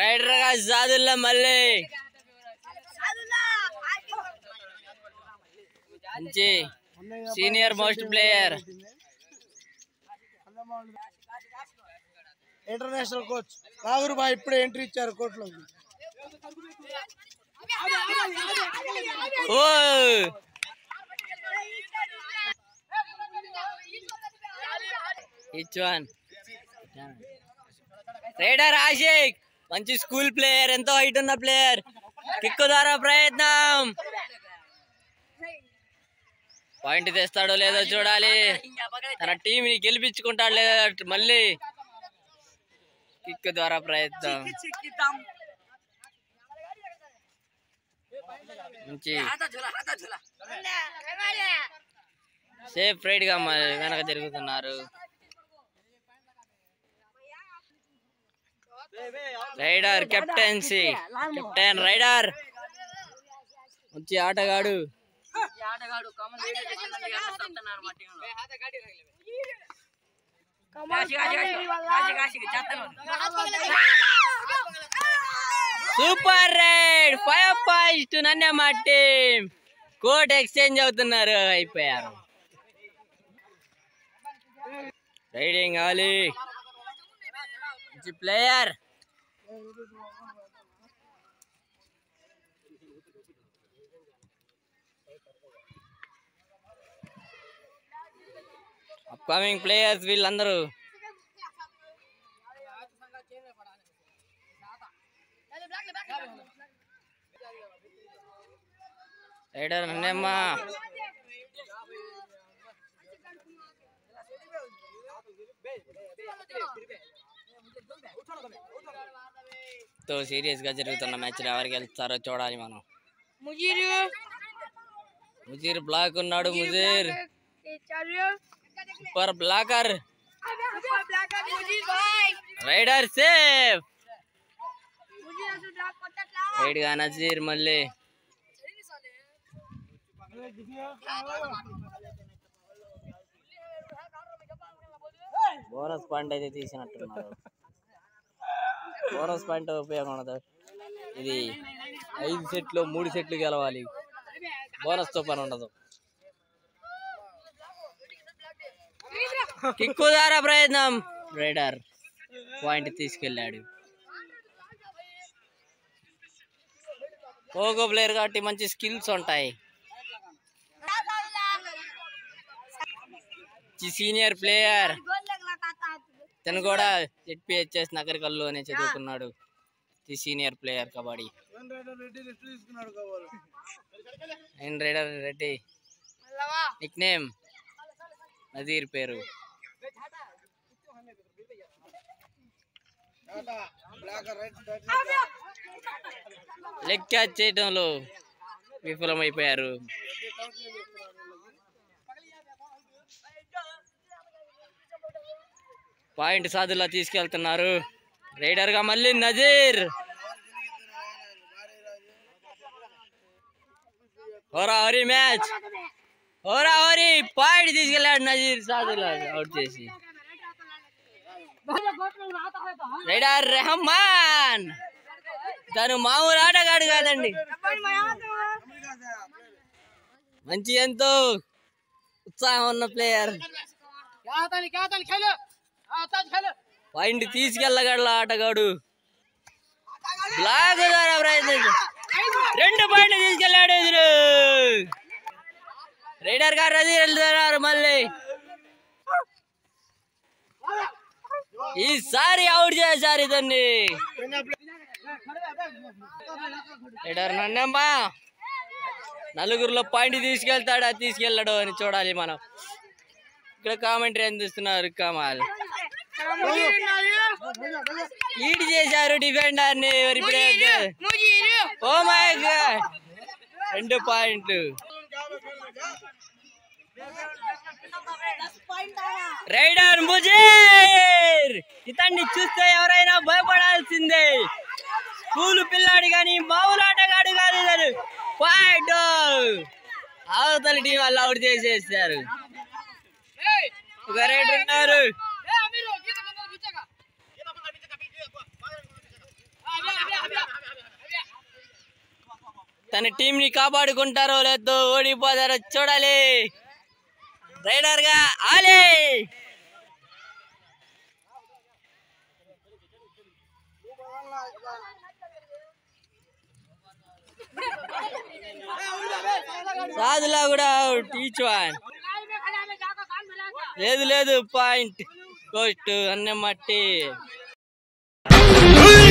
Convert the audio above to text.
rider గా సాదుల్లా మళ్ళీ మంచి senior most player international coach Nagur Bhai ఇప్పుడే ఎంట్రీ ఇచ్చారు కోర్టులో ఓ ఇచ్ వన్ రైడర్ ఆషిక్ మంచి స్కూల్ ప్లేయర్ ఎంతో హైట్ ఉన్న ప్లేయర్ కిక్కు ద్వారా ప్రయత్నం పాయింట్ తెస్తాడో లేదో చూడాలి తన టీం ని గెలిపించుకుంటాడు లేదో మళ్ళీ కిక్ ద్వారా ప్రయత్నం మంచి సేఫ్ రైడ్ గా మ- వెనక తిరుగుతున్నారు రైడర్ కెప్టెన్సీ కెప్టెన్ రైడర్ మంచి ఆటగాడు సూపర్ రైడ్ ఫైవ్ పాయింట్స్ నన్నే మా టీం కోట్ ఎక్స్చేంజ్ అవుతున్నారు అయిపోయారు రైడింగ్ ఆలి మంచి ప్లేయర్ అప్కమింగ్ ప్లేయర్స్ వీళ్ళందరూ రైడర్ నన్నమ్మా తో సీరియస్ గా జరుగుతున్న మ్యాచ్ ఎవరికి వెళ్తారో చూడాలి మనం ముజీర్ బ్లాక్ ఉన్నాడు Mujeer super blocker raider safe raid గా నజీర్ మళ్ళీ బోనస్ పాయింట్ అయితే తీసినట్టున్నారు బోనస్ పాయింట్ ఉపయోగం ఉండదు ఇది ఐదు సెట్లు మూడు సెట్లు గెలవాలి బోనస్ తో పని ఉండదు కిక్కు ద్వారా ప్రయత్నం రైడర్ పాయింట్ తీసుకెళ్ళాడు పోగో ప్లేయర్ కాబట్టి మంచి స్కిల్స్ ఉంటాయి సీనియర్ ప్లేయర్ తను కూడా జెడ్పిహెచ్ఎస్ నగరికల్లు అనే చదువుకున్నాడు the senior player kabaddi Reddy list తీసుకున్నాడు కావాలి and raider Reddy nick name Nazeer పేరు బ్లాక్ రైట్ లెగ్ క్యాచ్ చేయడంలో విఫలమైపోయారు పాయింట్ సాధులా తీసుకెళ్తున్నారు రైడర్ గా మళ్ళీ నజీర్ హోరా హోరీ మ్యాచ్ హోరా హోరీ పాయింట్ తీసుకెళ్ళాడు నజీర్ సాధులా అవుట్ చేసి రైడర్ రెహమాన్ తను మామూలు ఆటగాడు కాదండి మంచి ఎంతో ఉత్సాహం ఉన్న ప్లేయర్ పాయింట్ తీసుకెళ్ళగల ఆటగాడు బ్లాక్ ద్వారా ప్రయత్నించు రెండు పాయింట్ తీసుకెళ్ళాడు ఎదురు రైడర్ గారు అది వెళ్తున్నారు మళ్ళీ ఈసారి అవుట్ చేశారు ఇతన్ని రైడర్ నన్నమ్మా నలుగురిలో పాయింట్ తీసుకెళ్తాడా తీసుకెళ్ళడు అని చూడాలి మనం ఇక్కడ కామెంటరీ అందిస్తున్నారు కమాల్ లీడ్ చేశారు డిఫెండర్ ని ఓ మై గాడ్ రెండు పాయింట్లు రైడర్ ముజీర్ ఇతన్ని చూస్తే ఎవరైనా భయపడాల్సిందే స్కూల్ పిల్లాడు కానీ మామూలు ఆటగాడు కాదు ఇతను పాయింట్ అవతల టీం వాళ్ళు అవుట్ చేసేసారు ఒక రైడర్ ఉన్నారు తన టీం ని కాపాడుకుంటారో లేదో ఓడిపోతారో చూడాలి రైడర్ గా ఆలే రాజులా కూడా టీచ్ వన్ లేదు లేదు పాయింట్ కోస్ట్ అన్న మట్టి